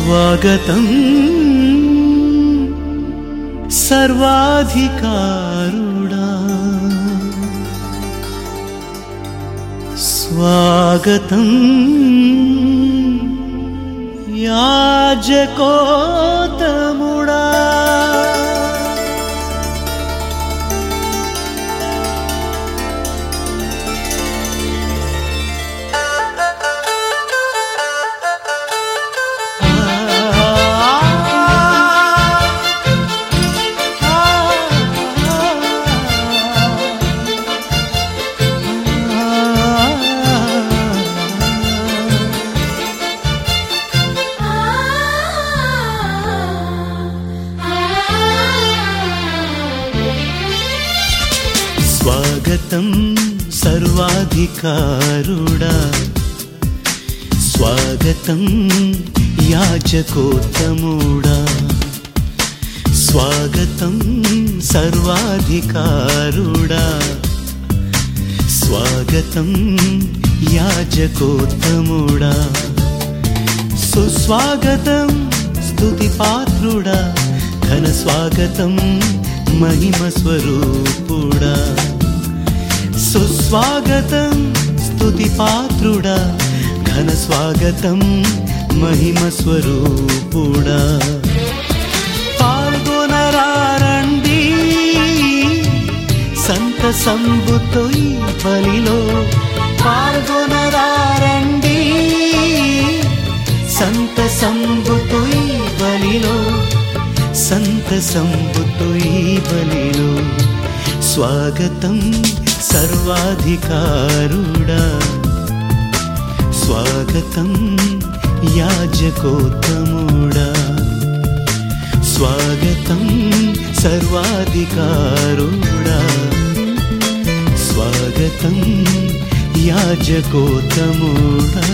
స్వాగతం సర్వాధికారుడా స్వాగతం యాజకోతముడా స్వాగతం సర్వాధికారుడా స్వాగతం యాచకోత్తముడా స్వాగతం సర్వాధికారుడా స్వాగతం యాజకోత్తముడా సుస్వాగతం స్తుతి పాత్రుడా ఘన స్వాగతం మహిమ స్వరూపుడా సుస్వాగతం స్తుతి పాత్రుడా ఘన స్వాగతం మహిమ స్వరూపుడా పాల్గొనరారండి సంత సంబుతో ఈ బలిలో పాల్గొనరారండి సంత సంబుతో ఈ బలిలో సంత సంబుతో ఈ బలిలో స్వాగతం సర్వాధికారుడా స్వాగతం యాజకోత్తముడా స్వాగతం సర్వాధికారుడా స్వాగతం యాజకోత్తముడా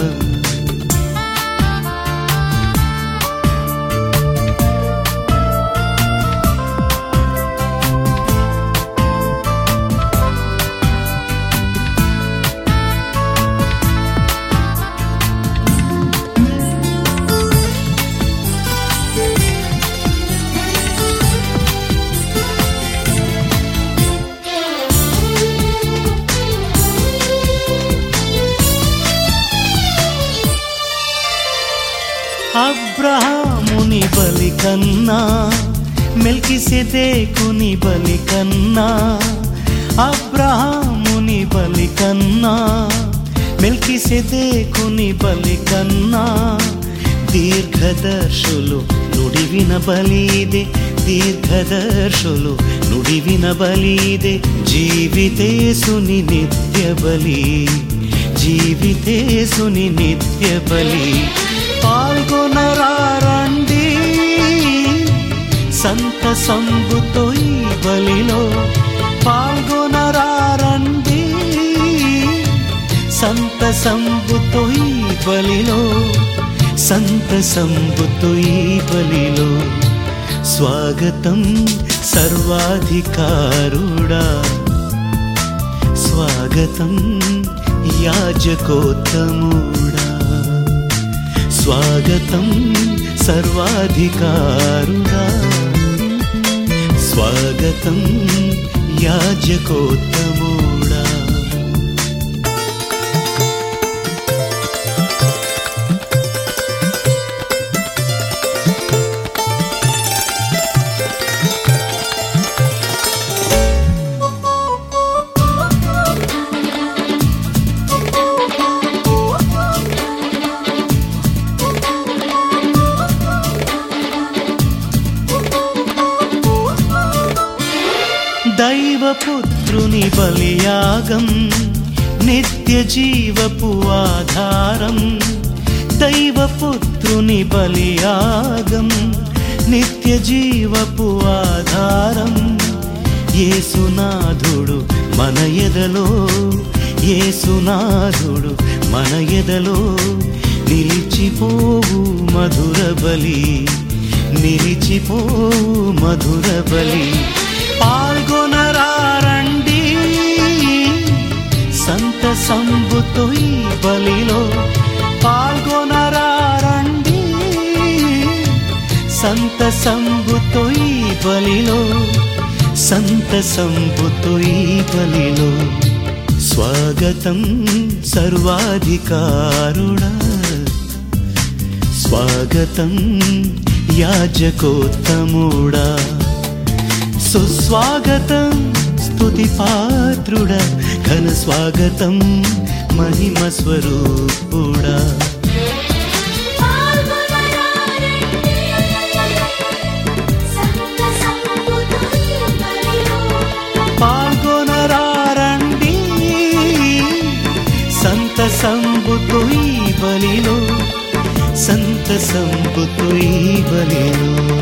అబ్రహాముని బలి కన్నా మెల్కిసెదేకుని బలి కన్నా అబ్రహాముని బలి కన్నా మెల్కిసెదేకుని బలి కన్నా దీర్ఘదర్శులు నుడివిన బలిదే దీర్ఘదర్శులు నుడివిన బలిదే జీవితేసుని నిత్య బలి జీవితేసుని నిత్య బలి పాల్గొనరారండి సంత సంబుతో ఈ బలిలో పాల్గొనరారండి సంత సంబుతో ఈ బలిలో సంత సంబుతో ఈ బలిలో స్వాగతం సర్వాధికారుడా స్వాగతం యాజకోత్తముడా స్వాగతం సర్వాధికారుడా స్వాగతం యాజకోత్తముడా దైవపుత్రుని బలియాగం నిత్య జీవపు ఆధారం దైవపుత్రుని బలియాగం నిత్య జీవపు ఆధారం యేసునాథుడు మన ఎదలో యేసునాథుడు మన ఎదలో నిలిచిపోవు మధుర బలి నిలిచిపోవు మధుర బలి పాల్గొనరారండి సంత సంబుతో ఈ బలిలో పాల్గొనరారండి సంబుతో ఈ బలిలో సంత సంబుతో ఈ బలిలో స్వాగతం సర్వాధికారుడా స్వాగతం యాజకోత్తముడా సుస్వాగతం స్తుతి పాత్రుడా ఘన స్వాగతం మహిమ స్వరూపుడా పాల్గొనరారండి సంత సంబుతో ఈ బలిలో సంత సంబుతో ఈ బలిలో